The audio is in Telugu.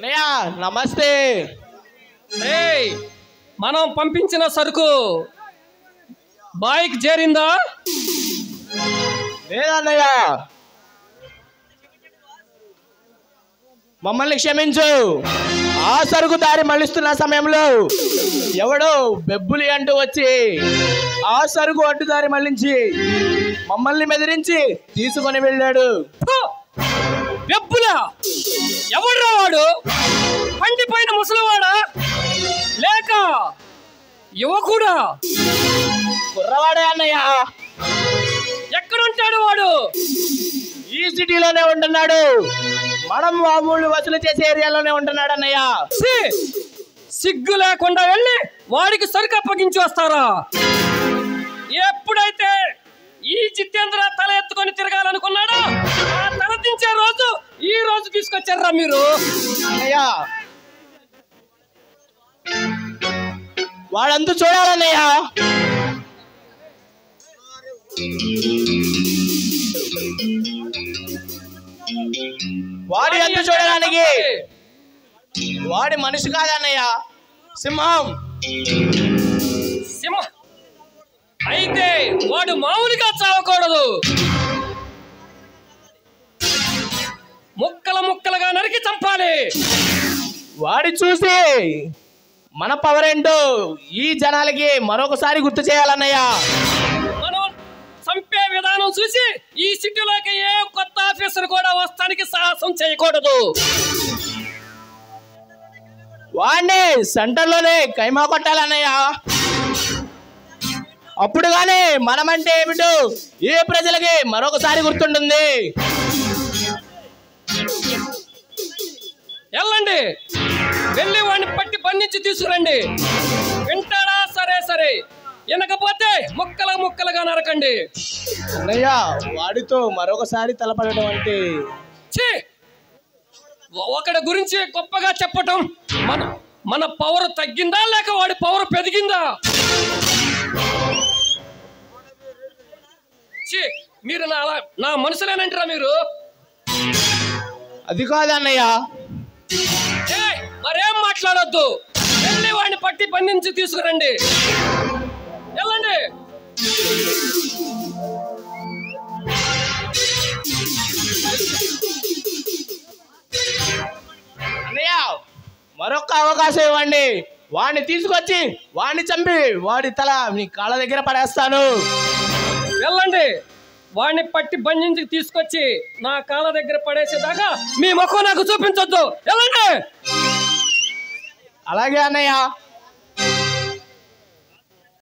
అన్నయ్య నమస్తే ఏయ్ మనం పంపించిన సరుకు బాయికి చేరిందా లేదన్నయ్య మమ్మల్ని క్షమించు ఆ సరుకు దారి మళ్ళిస్తున్న సమయంలో ఎవడో బెబ్బులి అంటూ వచ్చి ఆ సరుకు అడ్డు దారి మళ్ళించి మమ్మల్ని బెదిరించి తీసుకొని వెళ్ళాడు ఫు! వెబ్బులా ఎవడ్రా వాడు పండిపోయిన ముసలివాడా లేక యువకుడా కుర్రవాడే అన్నయ్య ఎక్కడుంటాడు వాడు ఈ సిటీలోనే ఉంటున్నాడు మనం మామూలు వసూలు చేసే ఏరియాలోనే ఉంటున్నాడు అన్నయ్య ఛీ! సిగ్గు లేకుండా వెళ్ళి వాడికి సరుకు అప్పగించి వస్తారా ఎప్పుడైతే ఈ జితేంద్ర తల ఎత్తుకొని తిరగాలనుకున్నాడో ఆ తల దించే రోజు ఈ రోజు తీసుకొచ్చారా మీరు అన్నయ్య వాడంతా చూడాలన్నయ్య వాడి అంత చూడడానికి వాడి మనిషి కాదన్నయ్య సింహం సింహ అయితే వాడు మామూలుగా చావకూడదు ముక్కల ముక్కలుగా నరికి చంపాలి వాడి చూసి మన పవర్ ఏంటో ఈ జనాలకి మరొకసారి గుర్తు చేయాలన్నయ్య మనం చంపే విధానం చూసి ఈ సిటీలోకి ఏ కొత్త ఆఫీసర్ కూడా వస్తానికి సాహసం చేయకూడదు వాడిని సెంటర్లోనే కైమా కొట్టాలన్నయ్య అప్పుడు గానీ మనమంటే ఏమిటో ఏ ప్రజలకి మరొకసారి గుర్తుంటుంది వెళ్ళండి వెళ్ళి వాడిని పట్టి బంధించి తీసుకురండి వింటాడా సరే సరే వినకపోతే ముక్కల ముక్కలుగా నరకండి అన్నయ్య వాడితో మరొకసారి తలపడడం అంటే ఛీ! ఒకడి గురించి గొప్పగా చెప్పటం మన మన పవర్ తగ్గిందా లేక వాడి పవర్ పెరిగిందా ఛీ! మీరు నా నా మనుషులేనంటారా మీరు అది కాదన్నయ్య ఏయ్, మరేం మాట్లాడొద్దు వెళ్ళి వాడిని పట్టి బంధించి తీసుకురండి వెళ్ళండి అన్నయ్య మరొక అవకాశం ఇవ్వండి వాడిని తీసుకొచ్చి వాడిని చంపి వాడి తల మీ కాళ్ళ దగ్గర పడేస్తాను వెళ్ళండి వాడిని పట్టి బంధించి తీసుకొచ్చి నా కాళ్ళ దగ్గర పడేసేదాకా మీ ముఖం నాకు చూపించొద్దు వెళ్ళండి అలాగే అన్నయ్య